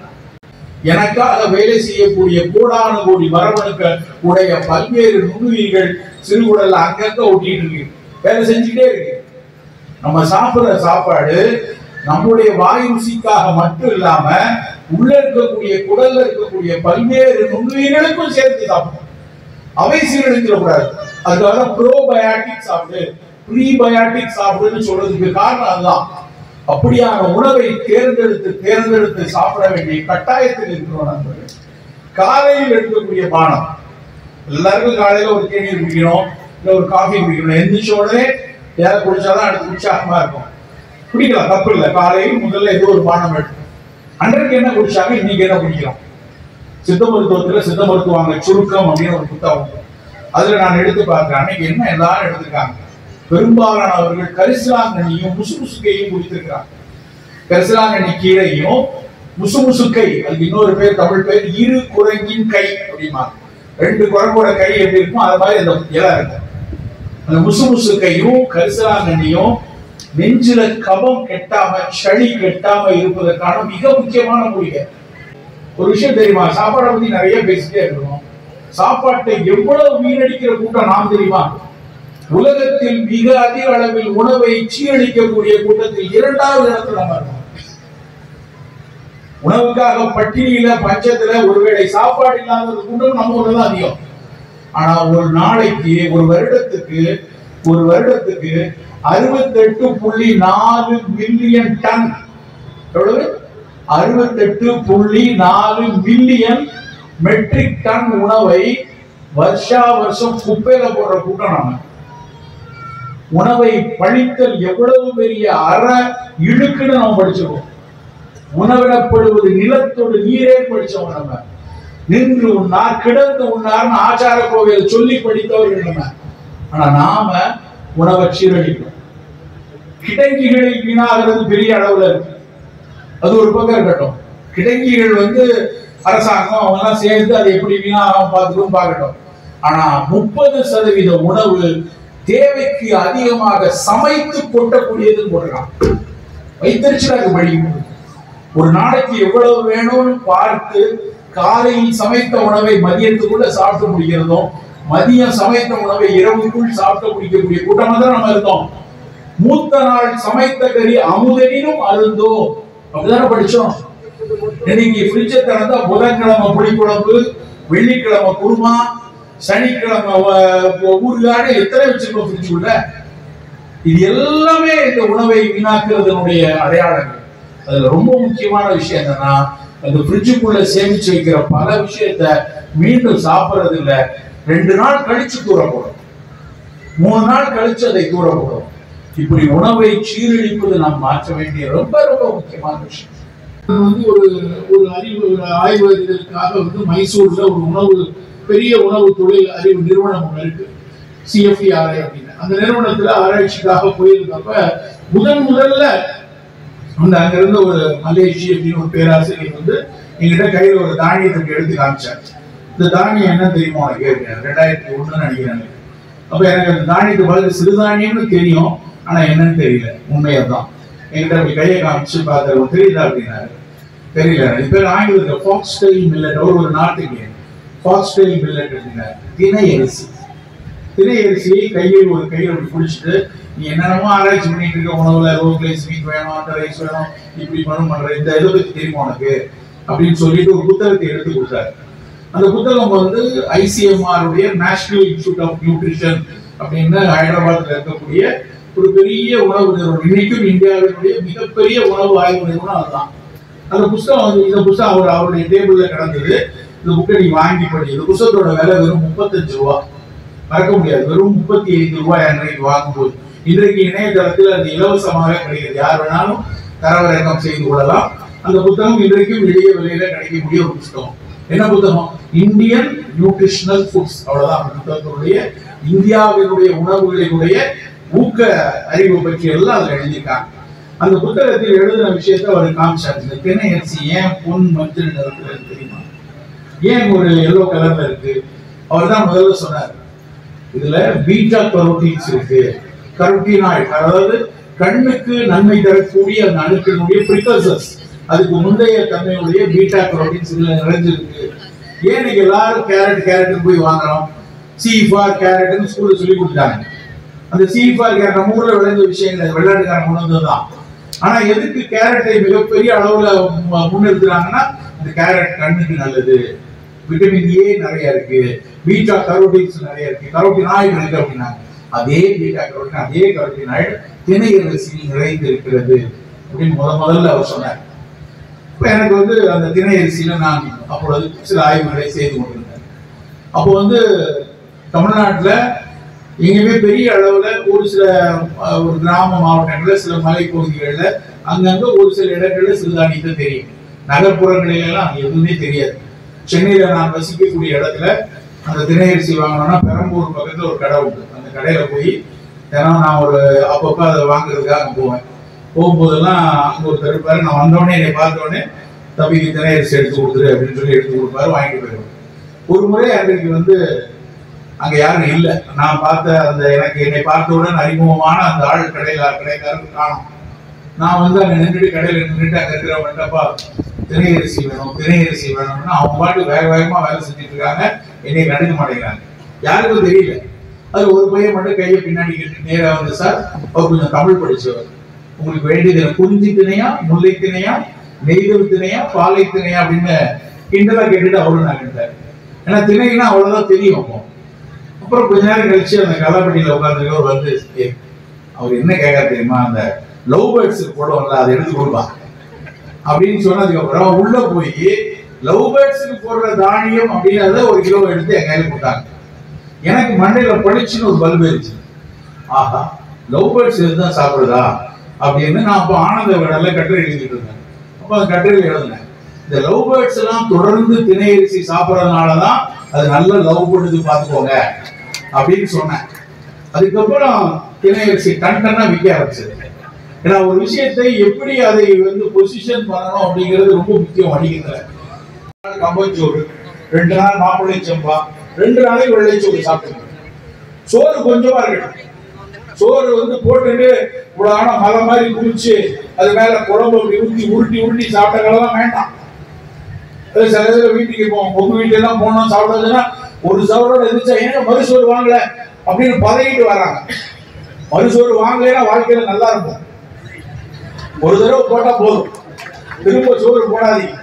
எனக்காக வேலை செய்யக்கூடிய கோடான கோடி மரபணுக்கள் உடைய பல்வேறு நுண்ணுயிர்கள் சிறுகுடல்ல அங்கங்க ஒட்டிட்டு இருக்கு வேலை செஞ்சுக்கிட்டே இருக்கு நம்ம சாப்பிடுற சாப்பாடு நம்முடைய வாயு ருசிக்காக மட்டும் இல்லாம உள்ள இருக்கக்கூடிய குடல்ல இருக்கக்கூடிய பல்வேறு நுண்ணுயிர்களுக்கும் சேர்த்து சாப்பிடணும் அவை சீரழிஞ்சிடக்கூடாது அதுக்காக ப்ரோபயாட்டிக் சாப்பிடு ப்ரீபயாட்டிக் சாப்பிடுன்னு சொல்றதுக்கு காரணம் அதுதான் அப்படியான உணவை தேர்ந்தெடுத்து தேர்ந்தெடுத்து சாப்பிட வேண்டிய கட்டாயத்தில் இருக்கிறோம் நண்பர்கள் காலையில் எடுக்கக்கூடிய பானம் எல்லாருக்கும் காலையில ஒரு தேநீர் குடிக்கணும் இல்ல ஒரு காஃபி குடிக்கணும் எந்திரிச்ச உடனே ஏதாவது குடிச்சாதான் அடுத்து உற்சாகமா இருக்கும் குடிக்கலாம் தப்பு இல்லை காலையில் முதல்ல ஏதோ ஒரு பானம் எடுக்கணும் அன்றைக்கு என்ன குடிச்சாங்க இன்னைக்கு என்ன குடிக்கிறோம் சித்த மருத்துவத்துல சித்த மருத்துவங்க சுருக்கம் அப்படின்னு ஒரு புத்தகம் உண்டு. அதுல நான் எடுத்து பார்க்கிறேன் அன்னைக்கு என்ன எல்லாரும் எடுத்திருக்காங்க பெரும்பாலானவர்கள் கரிசலாங்கண்ணியும் முசுமுசுக்கையும் குடித்திருக்கிறாங்க கரிசலாங்கண்ணி கீழையும் முசுமுசுக்கை அதுக்கு இன்னொரு பேர் தமிழ் பேர் இரு குரங்கின் கை அப்படிமா ரெண்டு குரங்கோட கை எப்படி இருக்கும் அது மாதிரி அந்த இலை இருக்கும் அந்த முசுமுசுக்கையும் கரிசலாங்கண்ணியும் நெஞ்சில கபம் கெட்டாம சளி கெட்டாம இருப்பதற்கான மிக முக்கியமான மூலிகை ஒரு விஷயம் தெரியுமா சாப்பாடை பத்தி நிறைய பேசிட்டே இருக்கிறோம் சாப்பாட்டை எவ்வளவு வீணடிக்கிற கூட்டம் நாம் தெரியுமா உலகத்தில் மிக அதிக அளவில் உணவை சீரழிக்கக்கூடிய கூட்டத்தில் இரண்டாவது இடத்துல நம்ம இருக்கோம் உணவுக்காக பட்டினியில பஞ்சத்துல ஒருவேளை சாப்பாடு இல்லாத கூட்டம் நம்ம ஊர்ல தான் அதிகம் ஆனா ஒரு நாளைக்கு ஒரு வருடத்துக்கு ஒரு வருடத்துக்கு அறுபத்தெட்டு புள்ளி நாலு மில்லியன் டன் எவ்வளவு அறுபத்தெட்டு புள்ளி நாலு மில்லியன் மெட்ரிக் டன் உணவை வருஷா வருஷம் குப்பையில போடுற கூட்டம் நாம உணவை பழித்தல் எவ்வளவு பெரிய அற இழுக்குன்னு நம்ம படிச்சிருக்கோம் உணவிடப்படுவது நிலத்தோடு நீரே படிச்சவங்க நம்ம நின்று உண்ணார் கிடந்து உண்ணார்னு ஆச்சார கோவில் சொல்லி படித்தவர்கள் நம்ம ஆனா நாம உணவை சீரழிக்கிறோம் கிடங்கிகளில் வீணாகிறது பெரிய அளவுல இருக்கு அது ஒரு பக்கம் இருக்கட்டும் கிடங்கிகள் வந்து அரசாங்கம் அவங்க எல்லாம் சேர்ந்து அதை எப்படி வீணாகாம பார்த்துக்கும் பார்க்கட்டும் ஆனா முப்பது சதவீத உணவு தேவைக்கு அதிகமாக சமைத்து கொட்டக்கூடியதுன்னு போடுறான் வைத்தறிச்சலாக வழி ஒரு நாளைக்கு எவ்வளவு வேணும்னு பார்த்து காலையில் சமைத்த உணவை மதியத்துக்குள்ள சாப்பிட்டு முடிக்கிறதும் மதியம் சமைத்த உணவை இரவுக்குள் சாப்பிட்டு முடிக்கக்கூடிய கூட்டமா தான் நம்ம இருந்தோம் மூத்த நாள் சமைத்த கறி அமுதனினும் அருந்தோ அப்படிதானே படிச்சோம் இன்னைக்கு ஃப்ரிட்ஜை திறந்தா புதன்கிழமை புளிக்குழம்பு வெள்ளிக்கிழமை குருமா சனிக்கிழமை வ- ஊறுகாடு எத்தனை வச்சிருக்கோம் ஃப்ரிட்ஜுக்குள்ள இது எல்லாமே இந்த உணவை வீணாக்குறதனுடைய அடையாளங்கள் அதுல ரொம்ப முக்கியமான விஷயம் என்னன்னா அந்த ஃப்ரிட்ஜுக்குள்ள சேமிச்சு வைக்கிற பல விஷயத்த மீண்டும் சாப்பிடுறது இல்ல ரெண்டு நாள் கழிச்சு தூர போடும் மூணு நாள் கழிச்சு அதை தூர போடும் இப்படி உணவை சீரழிப்பது நாம் மாற்ற வேண்டிய ரொம்ப ரொம்ப முக்கியமான விஷயம் இது வந்து ஒரு ஒரு அறிவு ஒரு ஆய்வு இதற்காக வந்து மைசூர்ல ஒரு உணவு பெரிய உணவு தொழில் அறிவு நிறுவனம் ஒன்று இருக்கு சிஎஃப்இஆர்ஐ அப்படின்னு அந்த நிறுவனத்துல ஆராய்ச்சிக்காக போயிருந்தப்ப முதன் முதல்ல அந்த அங்க இருந்த ஒரு மலேசி அப்படின்னு ஒரு பேராசிரியர் வந்து எங்கிட்ட கையில ஒரு தானியத்துக்கு எடுத்து காமிச்சார் இந்த தானியம் என்ன தெரியுமா உனக்கு கேட்டேன் ரெண்டாயிரத்தி ஒண்ணுன்னு நினைக்கிறேன் அப்ப எனக்கு அந்த தானியத்தை பதில் சிறுதானியம்னு தெரியும் ஆனா என்னன்னு தெரியல உண்மையதான் என்கிட்ட அப்படி கையை காமிச்சு பார்த்தாரு "உனக்கு தெரியுதா அப்படின்னாரு தெரியல இப்ப ஆங்கிலத்துல ஃபாக்ஸ்டைல் மில்லட் ஒரு ஒரு நாட்டுக்கு ஃபாக்ஸ்டைல் மில்லட் அப்படின்னாரு திணை அரிசி திணை அரிசியை கையில் ஒரு கையில் அப்படி பிடிச்சிட்டு நீ என்னென்னமோ ஆராய்ச்சி பண்ணிட்டு இருக்க உணவுல லோ கிளைசிமிக் வேணும் அந்த ரைஸ் வேணும் இப்படி பண்ணும் பண்ற இந்த இதை பத்தி தெரியுமா உனக்கு அப்படின்னு சொல்லிட்டு ஒரு புத்தகத்தை எடுத்து கொடுத்தாரு அந்த புத்தகம் வந்து ஐசிஎம்ஆர் உடைய நேஷனல் இன்ஸ்டியூட் ஆஃப் நியூட்ரிஷன் அப்படின்னு ஹைதராபாத்ல இருக்கக்கூடிய ஒரு பெரிய உணவு நிறுவனம் இன்னைக்கும் இந்தியாவினுடைய மிகப்பெரிய உணவு ஆய்வு நிறுவனம் அதுதான் அந்த புஸ்தகம் வந்து இந்த புஸ்தகம் அவர் அவருடைய டேபிள்ல கிடந்தது இந்த புக்கை நீ வாங்கி படி இந்த புஸ்தகத்தோட விலை வெறும் முப்பத்தஞ்சு ரூபா மறக்க முடியாது வெறும் முப்பத்தி ஐந்து ரூபாய் அன்றைக்கு வாங்கும்போது இன்றைக்கு இணையதளத்தில் அது இலவசமாக கிடைக்கிறது யார் வேணாலும் தரவிறக்கம் செய்து கொள்ளலாம் அந்த புத்தகம் இன்றைக்கும் எளிய விலையில கிடைக்கக்கூடிய ஒரு புத்தகம் என்ன புத்தகம் இந்தியன் நியூட்ரிஷனல் ஃபுட்ஸ் அவ்வளவுதான் அந்த புத்தகத்தினுடைய இந்தியாவினுடைய உணவுகளினுடைய ஊக்க அறிவு பற்றி எல்லாம் அதுல எழுதியிருக்காங்க அந்த புத்தகத்தில் எழுதின விஷயத்தை அவர் காமிச்சார் இந்த திணை அரிசி ஏன் பொன் மஞ்சள் நிறத்துல இருக்கு தெரியுமா ஏன் ஒரு எல்லோ கலர்ல இருக்கு அவர் தான் முதல்ல சொன்னார் இதுல பீட்டா கரோட்டீன்ஸ் இருக்கு கரோட்டினாய்ட் அதாவது கண்ணுக்கு நன்மை தரக்கூடிய அந்த அணுக்களினுடைய ப்ரிகர்சர்ஸ் அதுக்கு முந்தைய தன்மையுடைய பீட்டா கரோட்டீன்ஸ் இதுல நிறைஞ்சிருக்கு ஏன் நீங்க எல்லாரும் கேரட் கேரட் போய் வாங்குறோம் சி ஃபார் கேரட்னு ஸ்கூல்ல சொல்லி கொடுத்தாங்க அந்த சி ஃபார் கேரட் நம்ம ஊர்ல விளைஞ்ச விஷயங்கள் வெள்ளாட்டுக்காரன் கொண்டு வந்ததுதான் ஆனா எதுக்கு கேரட்டை மிகப்பெரிய அளவுல மு- முன்னிறுத்துறாங்கன்னா இந்த கேரட் கண்ணுக்கு நல்லது விட்டமின் ஏ நிறைய இருக்கு பீட்டா கரோட்டின்ஸ் நிறைய இருக்கு கரோட்டினாய்டு இருக்கு அப்படின்னாங்க அதே பீட்டா கரோட்டின் அதே கரோட்டினாய்டு திணை அரிசியில் நிறைந்து இருக்கிறது அப்படின்னு முத முதல்ல அவர் சொன்னார் இப்ப எனக்கு வந்து அந்த திணை அரிசியில நான் அப்பொழுது சில ஆய்வுகளை செய்து கொண்டிருந்தேன் அப்போ வந்து தமிழ்நாட்டுல எங்கேயுமே பெரிய அளவுல ஒரு சில அஹ், ஒரு கிராம மாவட்டங்கள்ல சில மலைப்பகுதிகள்ல அங்கங்க ஒரு சில இடங்கள்ல சிறுதானியத்தை தெரியும் நகர்ப்புறங்களில எல்லாம் அது எதுவுமே தெரியாது சென்னையில நான் வசிக்கக்கூடிய இடத்துல அந்த திணை அரிசி வாங்கணும்னா பெரம்பூர் பக்கத்துல ஒரு கடை உண்டு அந்த கடையில போய் தினம் நான் ஒரு அப்பப்போ அதை வாங்குறதுக்காக போவேன் போகும்போதெல்லாம் அங்க ஒரு இருப்பாரு நான் வந்தோடனே என்னை பார்த்த உடனே தம்பிக்கு திணை அரிசி எடுத்து கொடுத்துரு அப்படின்னு சொல்லி எடுத்து கொடுப்பாரு வாங்கிட்டு போயிடுவேன் ஒரு முறை அன்றைக்கு வந்து அங்க யாரும் இல்ல நான் பார்த்த அந்த எனக்கு என்னை பார்த்தவுடன் அறிமுகமான அந்த ஆள் கடையில கடைக்காரர் காணும் நான் வந்து அங்க நின்றுட்டு கடையில நின்றுட்டு அங்க இருக்கிறவங்கட்டப்பா திணை அரிசி வேணும் திணை அரிசி வேணும்னா அவங்க பாட்டு வேக வேகமா வேலை செஞ்சுட்டு இருக்காங்க என்னை கண்டுக்க மாட்டேங்கிறாங்க யாருக்கும் தெரியல அது ஒரு பையன் மட்டும் கையை பின்னாடி கட்டி நேரா வந்து சார் அவர் கொஞ்சம் தமிழ் படிச்சவர் உங்களுக்கு வேண்டியது குறிஞ்சி திணையா முல்லை திணையா நெய்தல் திணையா பாலை திணையா அப்படின்னு கிண்டலா கேட்டுட்டு அவரும் நான் கேட்டார் ஏன்னா திணைனா அவ்வளவுதான் தெரியும் அப்போ அப்புறம் கொஞ்ச நேரம் கழிச்சு அந்த கலாப்பட்டியில உட்காந்துருக்கவர் வந்து "ஏய், அவர் என்ன கேட்க தெரியுமா அந்த லவ் பேர்ட்ஸ் போடுவோம்ல அதை எடுத்து கொடுப்பா அப்படின்னு சொன்னதுக்கு அப்புறம் உள்ள போய் லவ் பேர்ட்ஸுக்கு போடுற தானியம் அப்படின்றத ஒரு கிலோ எடுத்து என் கையில போட்டாங்க எனக்கு மண்டையில பளிச்சுன்னு ஒரு பல்பு இருந்துச்சு ஆஹா லவ் பேர்ட்ஸ் இதுதான் சாப்பிடுதா அப்படின்னு நான் அப்போ ஆனந்த விடல கட்டுரை எழுதிட்டு இருந்தேன் அப்போ அந்த கட்டுரையில் எழுதினேன் இந்த லவ் பேர்ட்ஸ் எல்லாம் தொடர்ந்து திணை அரிசி சாப்பிட்றதுனால தான் அது நல்ல லவ் பண்ணுது பார்த்துக்கோங்க அப்படின்னு சொன்னேன் அதுக்கப்புறம் திணை அரிசி டன் டன்னா விற்க ஆரம்பிச்சது ஏன்னா ஒரு விஷயத்தை எப்படி அதை வந்து பொசிஷன் பண்ணணும் அப்படிங்கிறது ரொம்ப முக்கியம் வணிகத்துல நாள் கம்பஞ்சோறு ரெண்டு நாள் மாப்பிள்ளை செம்பா ரெண்டு நாளைக்கு வெள்ளைச்சோறு சாப்பிடுங்க சோறு கொஞ்சமா இருக்கட்டும் சோறு வந்து போட்டுட்டு இவ்வளவு ஆனா மலை மாதிரி குடிச்சு அது மேல குழம்பு அப்படி ஊத்தி உருட்டி உருட்டி சாப்பிட்டதெல்லாம் வேண்டாம் அது சில பேர் வீட்டுக்கு போவோம் உங்க வீட்டுல எல்லாம் போனோம் சாப்பிட்டதுன்னா ஒரு சவரோட இருந்துச்சா ஏங்க மறுசோறு வாங்கல அப்படின்னு பதவிட்டு வராங்க மறுசோறு வாங்கலைன்னா வாழ்க்கையில நல்லா இருக்கும் ஒரு தடவை போட்டா போதும் திரும்ப சோறு போடாதீங்க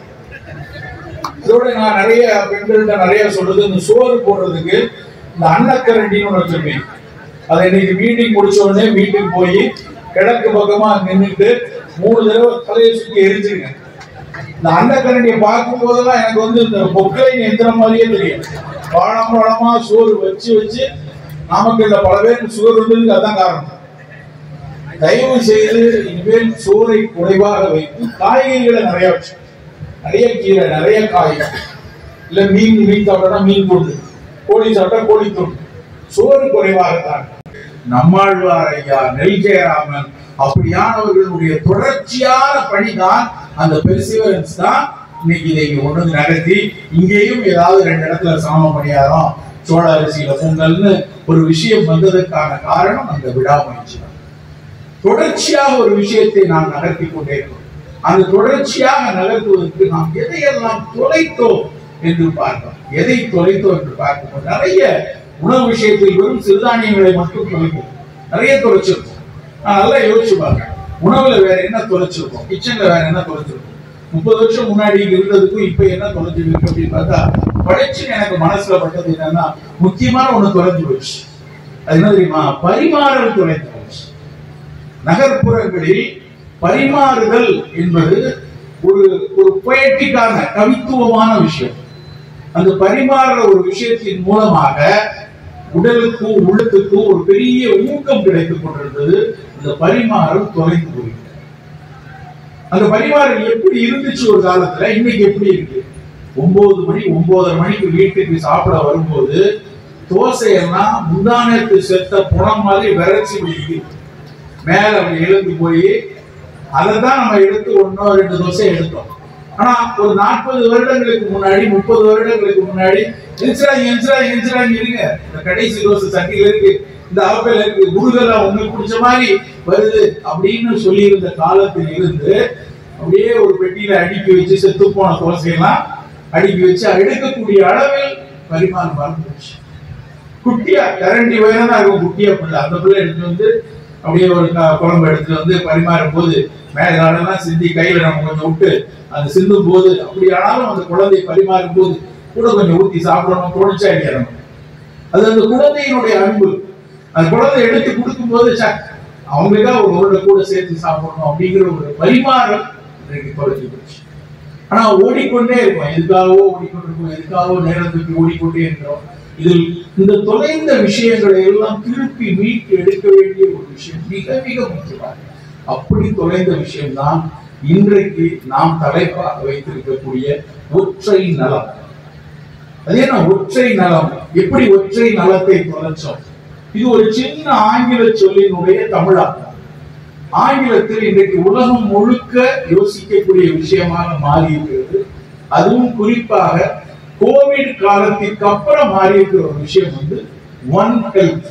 இதோட நான் நிறைய பெண்கள்கிட்ட நிறைய சொல்றது இந்த சோறு போடுறதுக்கு இந்த அன்னக்கரண்டின்னு ஒன்று வச்சிருப்பேன் அதை இன்னைக்கு மீட்டிங் முடிச்ச உடனே வீட்டுக்கு போய் கிழக்கு பக்கமா நின்னுட்டு மூணு தடவை தலையை சுத்தி எரிஞ்சிருங்க இந்த அன்னக்கரண்டியை பார்க்கும் போதெல்லாம் எனக்கு வந்து இந்த பொக்கலைன் எந்திரம் மாதிரியே தெரியும் வாழம் வாழமா சோறு வச்சு வச்சு நாமக்கல்ல பல பேருக்கு சுகர் வந்ததுக்கு அதான் காரணம் தயவு செய்து இனிமேல் சோறை குறைவாக வைத்து காய்கறிகளை நிறைய வச்சு நிறைய கீரை நிறைய காய் இல்ல மீன் மீன் சாப்பிட்டா மீன் துண்டு கோழி சாப்பிட்டா கோழி துண்டு சோறு குறைவாகத்தான் நம்மாழ்வார் ஐயா நெல் ஜெயராமன் அப்படியானவர்களுடைய தொடர்ச்சியான பணிதான் அந்த பெர்சிவரன்ஸ் தான் இன்னைக்கு இதை இங்க கொண்டு வந்து நகர்த்தி இங்கேயும் ஏதாவது ரெண்டு இடத்துல சாம பணியாரம் சோழ அரிசியில பொங்கல்னு ஒரு விஷயம் வந்ததற்கான காரணம் அந்த விடாமுயற்சி தான் தொடர்ச்சியாக ஒரு விஷயத்தை நாம் நகர்த்தி கொண்டே இருக்கிறோம் அந்த தொடர்ச்சியாக நகர்த்துவதற்கு நாம் எதையெல்லாம் தொலைத்தோம் என்று பார்க்கிறோம் எதை தொலைத்தோம் என்று பார்க்கும்போது நிறைய உணவு விஷயத்தில் வெறும் சிறுதானியங்களை மட்டும் தொலைக்கும் நிறைய தொலைச்சிருக்கோம் நான் நல்லா யோசிச்சு பார்க்கிறேன் உணவுல வேற என்ன தொலைச்சிருக்கோம் கிச்சன்ல வேற என்ன தொலைச்சிருக்கோம் முப்பது வருஷம் முன்னாடி இருந்ததுக்கும் இப்ப என்ன தொலைஞ்சிருக்கு அப்படின்னு பார்த்தா படிச்சு எனக்கு மனசுல பட்டது என்னன்னா முக்கியமான ஒண்ணு தொலைஞ்சு போச்சு அது என்ன தெரியுமா பரிமாறல் தொலைஞ்சு போச்சு நகர்ப்புறங்களில் பரிமாறுதல் என்பது ஒரு ஒரு பொயட்டிக்கான கவித்துவமான விஷயம் அந்த பரிமாறுற ஒரு விஷயத்தின் மூலமாக உடலுக்கும் உள்ளத்துக்கும் ஒரு பெரிய ஊக்கம் கிடைத்துக் கொண்டிருந்தது அந்த பரிமாறல் தொலைந்து போயிட்டு அந்த பரிமாறல் எப்படி இருந்துச்சு ஒரு காலத்துல இன்னைக்கு எப்படி இருக்கு ஒன்பது மணி ஒன்பதரை மணிக்கு வீட்டுக்கு சாப்பிட வரும்போது தோசையெல்லாம் முந்தானத்து செத்த புணம் மாதிரி விரைச்சி விடுது மேல அப்படி எழுந்து போய் அதை தான் நம்ம எடுத்து ஒன்னோ ரெண்டு தோசை எடுத்தோம் ஆனா ஒரு நாற்பது வருடங்களுக்கு முன்னாடி முப்பது வருடங்களுக்கு முன்னாடி எந்திராங்க எந்திராங்க எந்திராங்க இருங்க இந்த கடைசி தோசை சட்டியில இருக்கு இந்த ஆப்பிள் இருக்கு குடுகலா உங்களுக்கு பிடிச்ச மாதிரி வருது அப்படின்னு சொல்லி இருந்த காலத்தில் இருந்து அப்படியே ஒரு பெட்டியில அடுக்கி வச்சு செத்து போன தோசையெல்லாம் அடுக்கி வச்சு எடுக்கக்கூடிய அளவில் பரிமாணம் மறந்துச்சு குட்டியா கரண்டி உயரம் தான் இருக்கும் குட்டியா பிள்ளை அந்த பிள்ளை எடுத்து வந்து அப்படியே ஒரு க- குழம்பு எடுத்து வந்து பரிமாறும் போது மேலாடெல்லாம் சிந்தி கையில நம்ம கொஞ்சம் விட்டு அது சிந்தும் போது அப்படி ஆனாலும் அந்த குழந்தை பரிமாறும் போது கூட கொஞ்சம் ஊத்தி சாப்பிடணும் தோணிச்சா இல்லையா நமக்கு அது அந்த குழந்தையினுடைய அன்பு அந்த குழந்தை எடுத்து கொடுக்கும் போது சக் அவங்களுக்கா ஒரு உருளை கூட சேர்த்து சாப்பிடணும் அப்படிங்கிற ஒரு பரிமாறம் இன்றைக்கு குறைஞ்சு போச்சு ஆனா ஓடிக்கொண்டே இருக்கும் எதுக்காகவோ ஓடிக்கொண்டிருக்கோம் எதுக்காகவோ நேரத்துக்கு ஓடிக்கொண்டே இருக்கிறோம் இதில் இந்த தொலைந்த விஷயங்களை எல்லாம் திருப்பி மீட்டு எடுக்க வேண்டிய ஒரு விஷயம் மிக மிக முக்கியமானது அப்படி தொலைந்த விஷயம்தான் இன்றைக்கு நாம் தலைப்பாக வைத்திருக்கக்கூடிய ஒற்றை நலம் அது என்ன ஒற்றை நலம் எப்படி ஒற்றை நலத்தை தொலைச்சோம் இது ஒரு சின்ன ஆங்கில சொல்லினுடைய தமிழாக்கம் ஆங்கிலத்தில் இன்றைக்கு உலகம் முழுக்க யோசிக்கக்கூடிய விஷயமாக மாறி இருக்கிறது அதுவும் குறிப்பாக கோவிட் காலத்திற்கு அப்புறம் மாறி இருக்கிற ஒரு விஷயம் வந்து ஒன் ஹெல்த்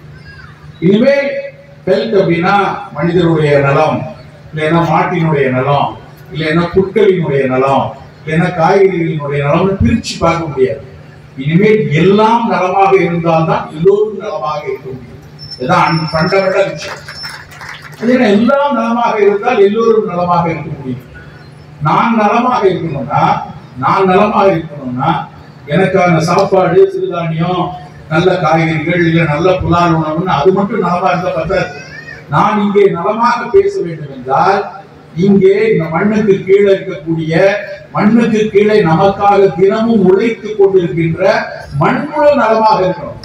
இனிமே ஹெல்த் அப்படின்னா மனிதனுடைய நலம் இல்லைன்னா மாட்டினுடைய நலம் இல்லைன்னா புட்களினுடைய நலம் இல்லைன்னா காய்கறிகளினுடைய நலம்னு பிரிச்சு பார்க்க முடியாது இனிமேல் எல்லாம் நலமாக இருந்தால்தான் எல்லோரும் நலமாக இருக்க முடியும் இதுதான் ஃபண்டமெண்டல் விஷயம் அது என்ன, எல்லாம் நலமாக இருந்தால் எல்லோரும் நலமாக இருக்க முடியும் நான் நலமாக இருக்கணும்னா நான் நலமாக இருக்கணும்னா எனக்கான சாப்பாடு சிறுதானியம் நல்ல காய்கறிகள் இல்ல நல்ல புலால் உணவுன்னு அது மட்டும் நலமா இருந்தா பத்தாது நான் இங்கே நலமாக பேச வேண்டும் என்றால் இங்கே இந்த மண்ணுக்கு கீழே இருக்கக்கூடிய மண்ணுக்கு கீழே நமக்காக தினமும் உழைத்துக் கொண்டிருக்கின்ற மண்புழு நலமாக இருக்கணும்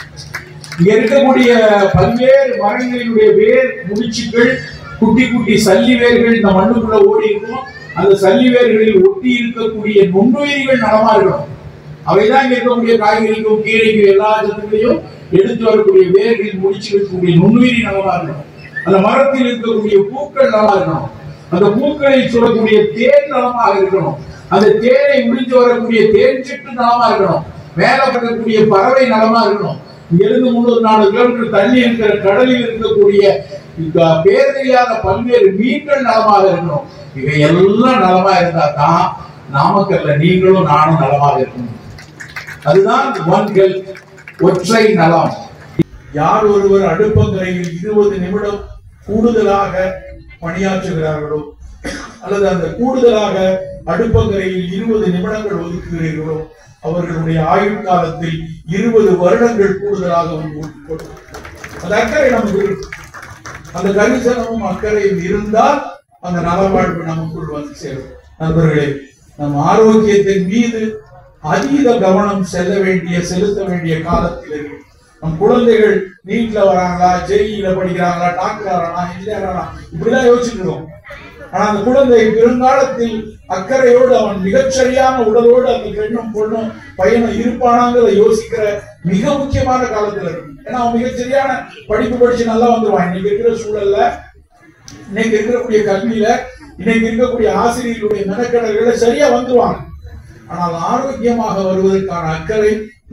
இங்க இருக்கக்கூடிய பல்வேறு மரங்களினுடைய வேர் முடிச்சுக்கள் குட்டி குட்டி சல்லி வேர்கள் இந்த மண்ணுக்குள்ள ஓடி இருக்கும் அந்த சல்லி வேர்களில் ஒட்டி இருக்கக்கூடிய நுண்ணுயிரிகள் நலமா இருக்கணும் அவைதான் இங்க இருக்கக்கூடிய காய்கறிக்கும் கீரைக்கும் எல்லா சத்துக்களையும் எடுத்து வரக்கூடிய வேர்களில் முடிச்சு இருக்கக்கூடிய நுண்ணுயிரி நலமா இருக்கணும் அந்த மரத்தில் இருக்கக்கூடிய பூக்கள் நலமா இருக்கணும் அந்த பூக்களில் சுடக்கூடிய தேன் நலமாக இருக்கணும் அந்த தேனை முடிஞ்சு வரக்கூடிய தேன் சிட்டு நலமா இருக்கணும் மேல படக்கூடிய பறவை நலமா இருக்கணும் இங்கிருந்து முன்னூறு நாலு கிலோமீட்டர் தள்ளி இருக்கிற கடலில் இருக்கக்கூடிய இந்த பேர் தெரியாத பல்வேறு மீன்கள் நலமாக இருக்கணும் இவை எல்லாம் நலமா இருந்தா தான் நாமக்கல்ல நீங்களும் நானும் நலமாக இருக்கணும் அதுதான் ஒன் ஹெல்த் ஒற்றை நலம் யார் ஒருவர் அடுப்பங்கரையில் இருபது நிமிடம் கூடுதலாக பணியாற்றுகிறார்களோ அல்லது அந்த கூடுதலாக அடுப்பங்கரையில் இருபது நிமிடங்கள் ஒதுக்குகிறீர்களோ அவர்களுடைய ஆயுள் காலத்தில் இருபது வருடங்கள் கூடுதலாக வந்து ஒதுக்கப்படும். அந்த அக்கறை நமக்கு இருக்கு. அந்த கரிசனமும் அக்கறையும் இருந்தால் அந்த நலவாழ்வு நமக்குள் வந்து சேரும் நண்பர்களே நம் ஆரோக்கியத்தின் மீது அதீத கவனம் செல்ல வேண்டிய செலுத்த வேண்டிய காலத்தில் இருக்கு நம் குழந்தைகள் நீட்ல வராங்களா ஜெயில படிக்கிறாங்களா டாக்டர் ஆறானா இன்ஜினியர் ஆறானா இப்படிதான் யோசிச்சுட்டு இருக்கோம் ஆனா அந்த குழந்தை பெருங்காலத்தில் அக்கறையோடு அவன் மிகச்சரியான உடலோடு அந்த பெண்ணும் பொண்ணும் பையனும் இருப்பானாங்கிறத யோசிக்கிற மிக முக்கியமான காலத்துல இருக்கு ஏன்னா அவன் மிகச்சரியான படிப்பு படிச்சு நல்லா வந்துருவான் இன்னைக்கு இருக்கிற சூழல்ல இன்னைக்கு இருக்கக்கூடிய கல்வியில இன்னைக்கு இருக்கக்கூடிய ஆசிரியர்களுடைய மெனக்கடல்களை சரியா வந்துருவாங்க ஆனால் ஆரோக்கியமாக வருவதற்கான அக்கறை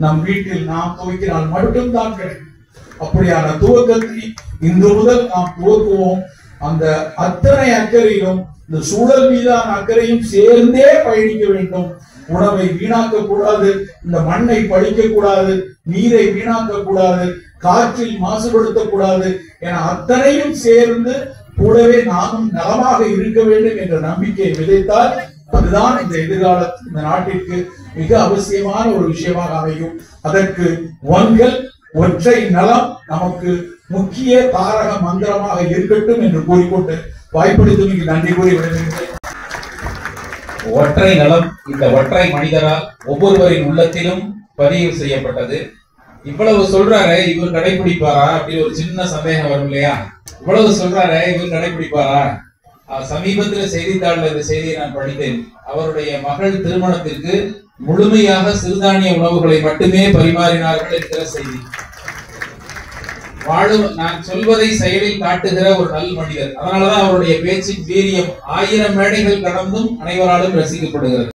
நம் வீட்டில் நாம் துவக்கினால் மட்டும்தான் கிடைக்கும் அப்படியான துவக்கத்தை இன்று முதல் நாம் துவக்குவோம் அந்த அத்தனை அக்கறையிலும் இந்த சூழல் மீதான அக்கறையும் சேர்ந்தே பயணிக்க வேண்டும் உணவை வீணாக்க கூடாது இந்த மண்ணை பழிக்க கூடாது நீரை வீணாக்க கூடாது காற்றில் மாசுபடுத்த கூடாது என அத்தனையும் சேர்ந்து கூடவே நாமும் நலமாக இருக்க வேண்டும் என்ற நம்பிக்கை விதைத்தால் அதுதான் இந்த எதிர்காலத்தில் இந்த நாட்டிற்கு மிக அவசியமான ஒரு விஷயமாக அமையும் அதற்கு ஒன்கள் ஒற்றை நலம் நமக்கு முக்கிய தாரக மந்திரமாக இருக்கட்டும் என்று கூறிக்கொண்டு வாய்ப்பளித்தமைக்கு நன்றி கூறி விடைபெறுகிறேன் ஒற்றை நலம் இந்த ஒற்றை மனிதரால் ஒவ்வொருவரின் உள்ளத்திலும் பதிவு செய்யப்பட்டது இவ்வளவு சொல்றாரு இவர் கடைபிடிப்பாரா அப்படின்னு ஒரு சின்ன சந்தேகம் வரும் இல்லையா இவ்வளவு சொல்றாரு இவர் கடைபிடிப்பாரா அஹ் சமீபத்துல செய்தித்தாள்ல இந்த செய்தியை நான் படித்தேன் அவருடைய மகள் திருமணத்திற்கு முழுமையாக சிறுதானிய உணவுகளை மட்டுமே பரிமாறினார்கள் என்கிற செய்தி வாழும் நான் சொல்வதை செயலில் காட்டுகிற ஒரு நல் மனிதர் அதனாலதான் அவருடைய பேச்சின் வீரியம் ஆயிரம் மேடைகள் கடந்தும் அனைவராலும் ரசிக்கப்படுகிறது